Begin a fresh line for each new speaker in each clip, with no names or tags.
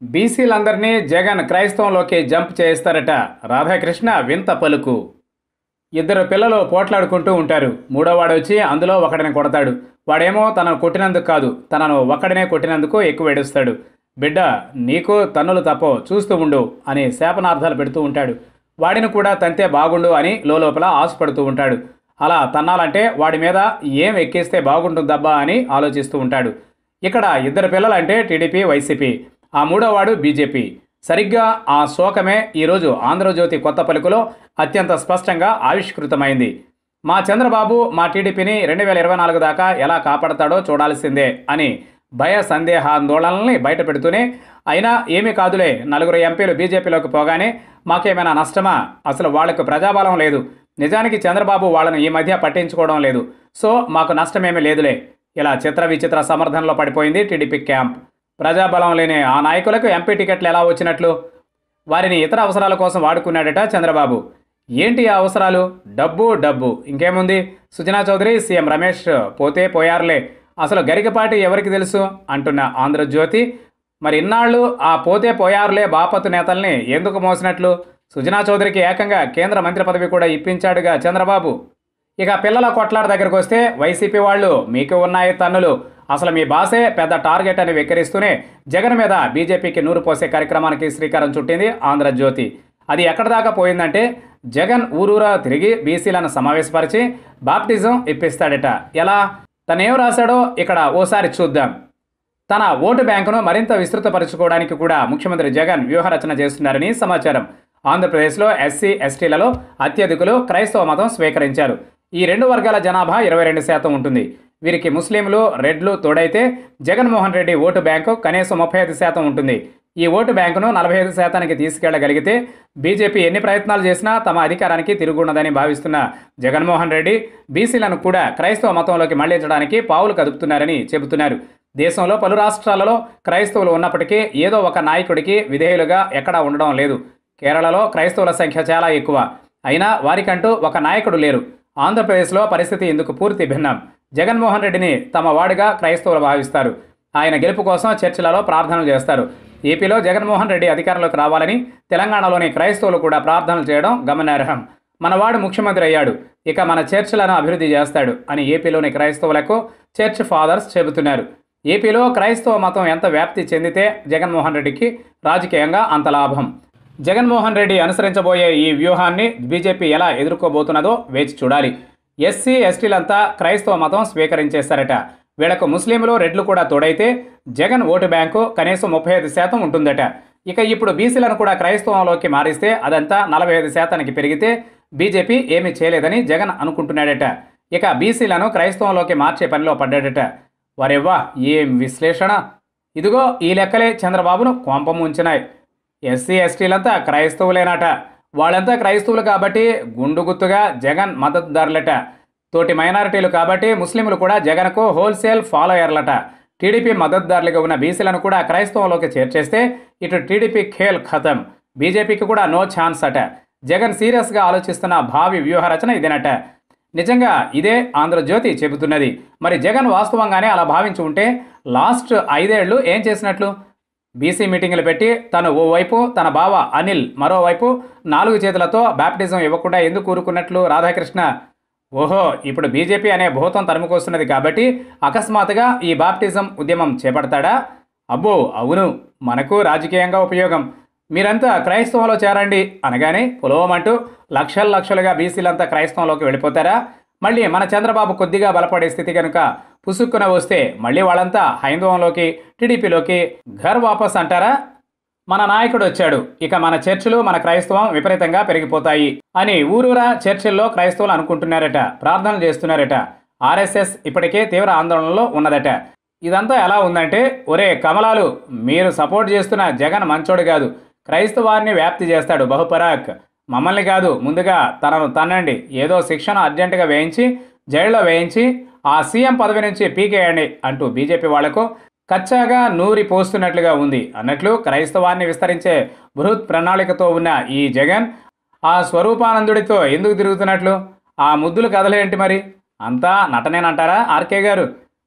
బీసీలందరినీ Jagan క్రైస్తవంలోకి jump చేస్తారట రాధాకృష్ణ వింత పలుకు ఇద్దరు పిల్లలు పోట్లాడుకుంటూ ఉంటారు మూడోవాడు వచ్చి అందులో ఒకడిని కొడతాడు వాడేమో తనను కొట్టినందుకు కాదు తనను ఒక్కడినే కొట్టినందుకు ఎక్కువ ఏడుస్తాడు బిడ్డ నీకు తన్నులు తప్పో చూస్తూ ఉండు అని శాపనార్థాలు పెడుతూ ఉంటాడు వాడిని కూడా తంతే బాగుండు అని లోపల ఆశపడుతూ ఉంటాడు అలా తన్నాలంటే వాడి మీద ఏం ఎక్కిస్తే బాగుంటుందబ్బా అని ఆలోచిస్తూ ఉంటాడు ఇక్కడ ఇద్దరు పిల్లలంటే టీడీపీ వైసీపీ ఆ మూడోవాడు బీజేపీ సరిగ్గా ఆ శోకమే ఈరోజు ఆంధ్రజ్యోతి కొత్త పలుకులో అత్యంత స్పష్టంగా ఆవిష్కృతమైంది మా చంద్రబాబు మా టీడీపీని రెండు వేల ఇరవై నాలుగు దాకా ఎలా కాపాడతాడో చూడాల్సిందే అని భయ సందేహాందోళనల్ని బయటపెడుతూనే అయినా ఏమీ కాదులే నలుగురు ఎంపీలు బీజేపీలోకి పోగానే మాకేమైనా నష్టమా అసలు వాళ్లకు ప్రజాబలం లేదు నిజానికి చంద్రబాబు వాళ్ళను ఈ మధ్య పట్టించుకోవడం లేదు సో మాకు నష్టమేమీ లేదులే ఇలా చిత్ర విచిత్ర సమర్థనలో పడిపోయింది టీడీపీ క్యాంప్ ప్రజాబలం లేని ఆ నాయకులకు ఎంపీ టికెట్లు ఎలా వచ్చినట్లు వారిని ఇతర అవసరాల కోసం వాడుకున్నాడట చంద్రబాబు ఏంటి ఆ అవసరాలు డబ్బు డబ్బు ఇంకేముంది సుజనా చౌదరి సీఎం రమేష్ పోతే పోయారులే అసలు గరికపాటి ఎవరికి తెలుసు అంటున్న ఆంధ్రజ్యోతి మరి ఇన్నాళ్ళు ఆ పోతే పోయారులే బాపతు నేతల్ని ఎందుకు మోసినట్లు సుజనా చౌదరికి ఏకంగా కేంద్ర మంత్రి పదవి కూడా ఇప్పించాడుగా చంద్రబాబు ఇక పిల్లల కొట్లాట దగ్గరకు వస్తే వైసీపీ వాళ్ళు మీకు ఉన్నాయి తన్నులు అసలు మీ బాసే పెద్ద టార్గెట్ అని వెక్కిరిస్తూనే జగన్ మీద బీజేపీకి నూరు పోసే కార్యక్రమానికి శ్రీకారం చుట్టింది ఆంధ్రజ్యోతి అది ఎక్కడ దాకా పోయిందంటే జగన్ ఊరూరా తిరిగి బీసీలను సమావేశపరిచి బాప్టిజం ఇప్పిస్తాడట ఎలా తనేం రాశాడో ఇక్కడ ఓసారి చూద్దాం తన ఓటు బ్యాంకును మరింత విస్తృతపరచుకోవడానికి కూడా ముఖ్యమంత్రి జగన్ వ్యూహరచన చేస్తున్నారని సమాచారం ఆంధ్రప్రదేశ్లో ఎస్సీ ఎస్టీలలో అత్యధికులు క్రైస్తవ మతం స్వీకరించారు ఈ రెండు వర్గాల జనాభా ఇరవై రెండు శాతం ఉంటుంది వీరికి ముస్లింలు రెడ్లు తోడైతే జగన్మోహన్ రెడ్డి ఓటు బ్యాంకు కనీసం ముప్పై ఐదు శాతం ఉంటుంది ఈ ఓటు బ్యాంకును నలభై ఐదు శాతానికి తీసుకెళ్లగలిగితే బీజేపీ ఎన్ని ప్రయత్నాలు చేసినా తమ అధికారానికి తిరుగుండదని భావిస్తున్న జగన్మోహన్ రెడ్డి బీసీలను కూడా క్రైస్తవ మతంలోకి మళ్లించడానికి పావులు కదుపుతున్నారని చెబుతున్నారు దేశంలో పలు రాష్ట్రాలలో క్రైస్తవులు ఉన్నప్పటికీ ఏదో ఒక నాయకుడికి విధేయులుగా ఎక్కడా ఉండడం లేదు కేరళలో క్రైస్తవుల సంఖ్య చాలా ఎక్కువ అయినా వారికంటూ ఒక నాయకుడు లేరు ఆంధ్రప్రదేశ్లో పరిస్థితి ఇందుకు పూర్తి భిన్నం జగన్మోహన్ రెడ్డిని తమ వాడిగా క్రైస్తవులు భావిస్తారు ఆయన గెలుపు కోసం చర్చిలలో ప్రార్థనలు చేస్తారు ఏపీలో జగన్మోహన్ రెడ్డి అధికారంలోకి రావాలని తెలంగాణలోని క్రైస్తవులు కూడా ప్రార్థనలు చేయడం గమనార్హం మనవాడు ముఖ్యమంత్రి అయ్యాడు ఇక మన చర్చిలను అభివృద్ధి చేస్తాడు అని ఏపీలోని క్రైస్తవులకు చర్చ్ ఫాదర్స్ చెబుతున్నారు ఏపీలో క్రైస్తవ మతం ఎంత వ్యాప్తి చెందితే జగన్మోహన్ రెడ్డికి రాజకీయంగా అంత లాభం జగన్మోహన్ రెడ్డి అనుసరించబోయే ఈ వ్యూహాన్ని బీజేపీ ఎలా ఎదుర్కోబోతున్నదో వేచి చూడాలి ఎస్సీ ఎస్టీలంతా క్రైస్తవ మతం స్వీకరించేస్తారట వీళ్లకు ముస్లింలు రెడ్లు కూడా తోడైతే జగన్ ఓటు బ్యాంకు కనీసం ముప్పై ఐదు శాతం ఉంటుందట ఇక ఇప్పుడు బీసీలను కూడా క్రైస్తవంలోకి మారిస్తే అదంతా నలభై ఐదు శాతానికి పెరిగితే బీజేపీ ఏమీ చేయలేదని జగన్ అనుకుంటున్నాడట ఇక బీసీలను క్రైస్తవంలోకి మార్చే పనిలో పడ్డాడట వరెవ్వా ఏం విశ్లేషణ ఇదిగో ఈ లెక్కలే చంద్రబాబును కోంపం ఉంచినాయి ఎస్సీ ఎస్టీలంతా క్రైస్తవులేనట వాళ్ళంతా క్రైస్తవులు కాబట్టి గుండు గుత్తుగా జగన్ మద్దతుదారులట తోటి మైనారిటీలు కాబట్టి ముస్లింలు కూడా జగన్కు హోల్సేల్ ఫాలోయర్లట టీడీపీ మద్దతుదారులుగా ఉన్న బీసీలను కూడా క్రైస్తవంలోకి చేర్చేస్తే ఇటు టీడీపీ ఖేల్ ఖతం బీజేపీకి కూడా నో ఛాన్స్ అట జగన్ సీరియస్గా ఆలోచిస్తున్న భావి వ్యూహరచన ఇదేనట నిజంగా ఇదే ఆంధ్రజ్యోతి చెబుతున్నది మరి జగన్ వాస్తవంగానే అలా భావించి ఉంటే లాస్ట్ ఐదేళ్లు ఏం చేసినట్లు బీసీ మీటింగులు పెట్టి తను ఓవైపు తన బావ అనిల్ మరోవైపు నాలుగు చేతులతో బ్యాప్టిజం ఇవ్వకుండా ఎందుకు కూరుకున్నట్లు రాధాకృష్ణ ఓహో ఇప్పుడు బీజేపీ అనే భూతం తరుముకొస్తున్నది కాబట్టి అకస్మాత్తుగా ఈ బాప్టిజం ఉద్యమం చేపడతాడా అబ్బో అవును మనకు రాజకీయంగా ఉపయోగం మీరంతా క్రైస్తవంలో చేరండి అనగానే పొలవమంటూ లక్షల లక్షలుగా బీసీలంతా క్రైస్తవంలోకి వెళ్ళిపోతారా మళ్ళీ మన చంద్రబాబు కొద్దిగా బలపడే స్థితి కనుక పుసుక్కున వస్తే మళ్ళీ వాళ్ళంతా హైందవంలోకి టీడీపీలోకి ఘర్ వాపస్ అంటారా మన నాయకుడు వచ్చాడు ఇక మన చర్చిలు మన క్రైస్తవం విపరీతంగా పెరిగిపోతాయి అని ఊరూరా చర్చిల్లో క్రైస్తవులు అనుకుంటున్నారట ప్రార్థనలు చేస్తున్నారట ఆర్ఎస్ఎస్ ఇప్పటికే తీవ్ర ఆందోళనలో ఉన్నదట ఇదంతా ఎలా ఉందంటే ఒరే కమలాలు మీరు సపోర్ట్ చేస్తున్న జగన్ మంచోడు కాదు క్రైస్తవాన్ని వ్యాప్తి చేస్తాడు బహుపరాక్ మమ్మల్ని కాదు ముందుగా తనను తన్నండి ఏదో శిక్షణ అర్జెంటుగా వేయించి జైల్లో వేయించి ఆ సీఎం పదవి నుంచి పీకేయండి అంటూ బీజేపీ వాళ్లకు కచ్చాగా నూరి పోస్తున్నట్లుగా ఉంది అన్నట్లు క్రైస్తవాన్ని విస్తరించే బృహత్ ప్రణాళికతో ఉన్న ఈ జగన్ ఆ స్వరూపానందుడితో ఎందుకు తిరుగుతున్నట్లు ఆ ముద్దులు కదలేంటి మరి అంతా నటనేనంటారా ఆర్కే గారు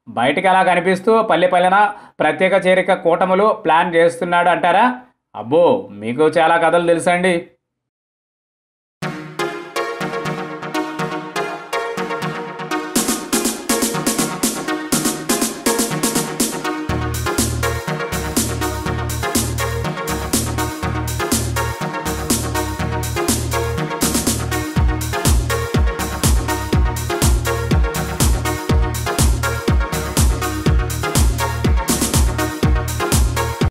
బయటికి అలా కనిపిస్తూ పల్లె పల్లెన ప్రత్యేక చేరిక కూటములు ప్లాన్ చేస్తున్నాడు అంటారా అబ్బో మీకు చాలా కథలు తెలుసండి